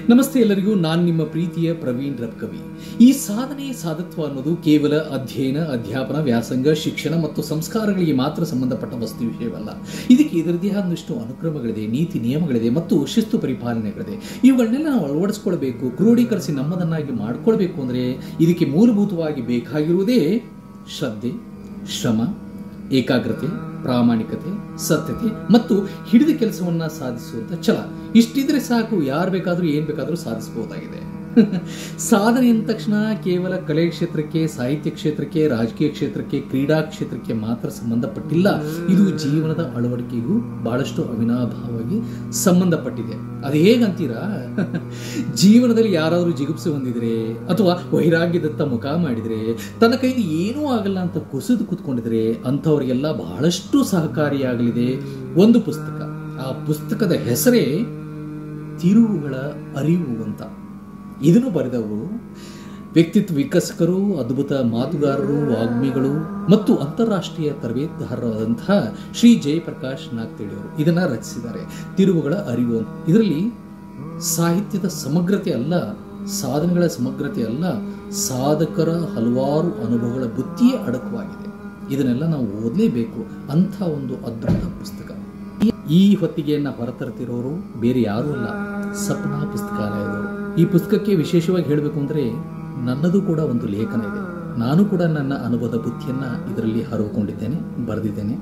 ನಮಸ್ತೆ ಎಲ್ಲರಿಗೂ ನಾನು ನಿಮ್ಮ ಪ್ರೀತಿಯ ಪ್ರವೀಣ್ ರಬ್ಕವಿ ಈ ಸಾಧನೆ ಸಾಧತ್ವ ಅನ್ನೋದು ಕೇವಲ ಅಧ್ಯಯನ ಅಧ್ಯಾಪನ ವ್ಯಾಸಂಗ ಶಿಕ್ಷಣ ಮತ್ತು ಸಂಸ್ಕಾರಗಳಿಗೆ ಮಾತ್ರ ಸಂಬಂಧಪಟ್ಟ ವಸ್ತು ವಿಷಯವಲ್ಲ ಇದಕ್ಕೆ ಇದರದೇ ಆದಷ್ಟು ಅನುಕ್ರಮಗಳಿದೆ ನೀತಿ ನಿಯಮಗಳಿದೆ ಮತ್ತು ಶಿಸ್ತು ಪರಿಪಾಲನೆಗಳಿದೆ ಇವುಗಳನ್ನೆಲ್ಲ ನಾವು ಅಳವಡಿಸ್ಕೊಳ್ಬೇಕು ಕ್ರೋಢೀಕರಿಸಿ ನಮ್ಮದನ್ನಾಗಿ ಮಾಡ್ಕೊಳ್ಬೇಕು ಅಂದರೆ ಇದಕ್ಕೆ ಮೂಲಭೂತವಾಗಿ ಬೇಕಾಗಿರುವುದೇ ಶ್ರದ್ಧೆ ಶ್ರಮ ಏಕಾಗ್ರತೆ ಪ್ರಾಮಾಣಿಕತೆ ಸತ್ಯತೆ ಮತ್ತು ಹಿಡಿದ ಕೆಲಸವನ್ನ ಸಾಧಿಸುವಂತ ಛಲ ಇಷ್ಟಿದ್ರೆ ಸಾಕು ಯಾರು ಬೇಕಾದರೂ ಏನ್ ಬೇಕಾದರೂ ಸಾಧಿಸಬಹುದಾಗಿದೆ ಸಾಧನೆ ಅಂದ ತಕ್ಷಣ ಕೇವಲ ಕಲೆ ಕ್ಷೇತ್ರಕ್ಕೆ ಸಾಹಿತ್ಯ ಕ್ಷೇತ್ರಕ್ಕೆ ರಾಜಕೀಯ ಕ್ಷೇತ್ರಕ್ಕೆ ಕ್ರೀಡಾ ಕ್ಷೇತ್ರಕ್ಕೆ ಮಾತ್ರ ಸಂಬಂಧಪಟ್ಟಿಲ್ಲ ಇದು ಜೀವನದ ಅಳವಡಿಕೆಗೂ ಬಹಳಷ್ಟು ಅವಿನಾಭಾವವಾಗಿ ಸಂಬಂಧಪಟ್ಟಿದೆ ಅದು ಹೇಗಂತೀರಾ ಜೀವನದಲ್ಲಿ ಯಾರಾದರೂ ಜಿಗುಪ್ಸೆ ಹೊಂದಿದ್ರೆ ಅಥವಾ ವೈರಾಗ್ಯದತ್ತ ಮುಖ ಮಾಡಿದ್ರೆ ತನ್ನ ಕೈಲಿ ಏನೂ ಆಗಲ್ಲ ಅಂತ ಕುಸಿದು ಕೂತ್ಕೊಂಡಿದ್ರೆ ಅಂಥವರಿಗೆಲ್ಲ ಬಹಳಷ್ಟು ಸಹಕಾರಿಯಾಗಲಿದೆ ಒಂದು ಪುಸ್ತಕ ಆ ಪುಸ್ತಕದ ಹೆಸರೇ ತಿರುವುಗಳ ಅರಿವು ಅಂತ ಇದನ್ನು ಬರೆದವರು ವ್ಯಕ್ತಿತ್ವ ವಿಕಸಕರು ಅದ್ಭುತ ಮಾತುಗಾರರು ವಾಗ್ಮಿಗಳು ಮತ್ತು ಅಂತಾರಾಷ್ಟ್ರೀಯ ತರಬೇತುದಾರರಾದಂತಹ ಶ್ರೀ ಜಯಪ್ರಕಾಶ್ ನಾಗ್ತೇಳಿ ಅವರು ಇದನ್ನ ರಚಿಸಿದ್ದಾರೆ ತಿರುವುಗಳ ಅರಿವು ಅಂತ ಇದರಲ್ಲಿ ಸಾಹಿತ್ಯದ ಸಮಗ್ರತೆ ಅಲ್ಲ ಸಾಧನೆಗಳ ಸಮಗ್ರತೆ ಅಲ್ಲ ಸಾಧಕರ ಹಲವಾರು ಅನುಭವಗಳ ಬುತ್ತಿಯೇ ಅಡಕವಾಗಿದೆ ಇದನ್ನೆಲ್ಲ ನಾವು ಓದಲೇಬೇಕು ಅಂಥ ಒಂದು ಅದ್ಭುತ ಪುಸ್ತಕ ಈ ಹೊತ್ತಿಗೆಯನ್ನ ಹೊರತರ್ತಿರೋರು ಬೇರೆ ಯಾರೂ ಅಲ್ಲ ಸಪ್ನಾ ಪುಸ್ತಕಾಲಯದವರು ಈ ಪುಸ್ತಕಕ್ಕೆ ವಿಶೇಷವಾಗಿ ಹೇಳಬೇಕು ಅಂದರೆ ನನ್ನದು ಕೂಡ ಒಂದು ಲೇಖನ ಇದೆ ನಾನು ಕೂಡ ನನ್ನ ಅನುಭವದ ಬುದ್ಧಿಯನ್ನ ಇದರಲ್ಲಿ ಹರವಿಕೊಂಡಿದ್ದೇನೆ ಬರೆದಿದ್ದೇನೆ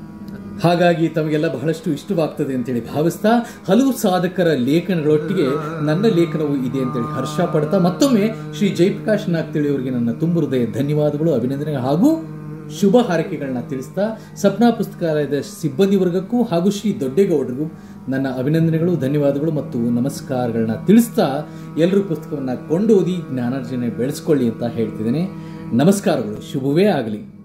ಹಾಗಾಗಿ ತಮಗೆಲ್ಲ ಬಹಳಷ್ಟು ಇಷ್ಟವಾಗ್ತದೆ ಅಂತೇಳಿ ಭಾವಿಸ್ತಾ ಹಲವು ಸಾಧಕರ ಲೇಖನಗಳೊಟ್ಟಿಗೆ ನನ್ನ ಲೇಖನವು ಇದೆ ಅಂತೇಳಿ ಹರ್ಷ ಪಡ್ತಾ ಮತ್ತೊಮ್ಮೆ ಶ್ರೀ ಜಯಪ್ರಕಾಶ್ ನಾಗ್ತಿಳಿ ಅವರಿಗೆ ನನ್ನ ತುಂಬ ಹೃದಯ ಧನ್ಯವಾದಗಳು ಅಭಿನಂದನೆ ಹಾಗೂ ಶುಭ ಹಾರೈಕೆಗಳನ್ನ ತಿಳಿಸ್ತಾ ಸಪ್ನಾ ಪುಸ್ತಕಾಲಯದ ಸಿಬ್ಬಂದಿ ವರ್ಗಕ್ಕೂ ಹಾಗೂ ಶ್ರೀ ದೊಡ್ಡೇಗೌಡರಿಗೂ ನನ್ನ ಅಭಿನಂದನೆಗಳು ಧನ್ಯವಾದಗಳು ಮತ್ತು ನಮಸ್ಕಾರಗಳನ್ನ ತಿಳಿಸ್ತಾ ಎಲ್ಲರೂ ಪುಸ್ತಕವನ್ನು ಕೊಂಡೋದಿ ಜ್ಞಾನಾರ್ಜನೆ ಬೆಳೆಸ್ಕೊಳ್ಳಿ ಅಂತ ಹೇಳ್ತಿದ್ದೇನೆ ನಮಸ್ಕಾರಗಳು ಶುಭವೇ ಆಗಲಿ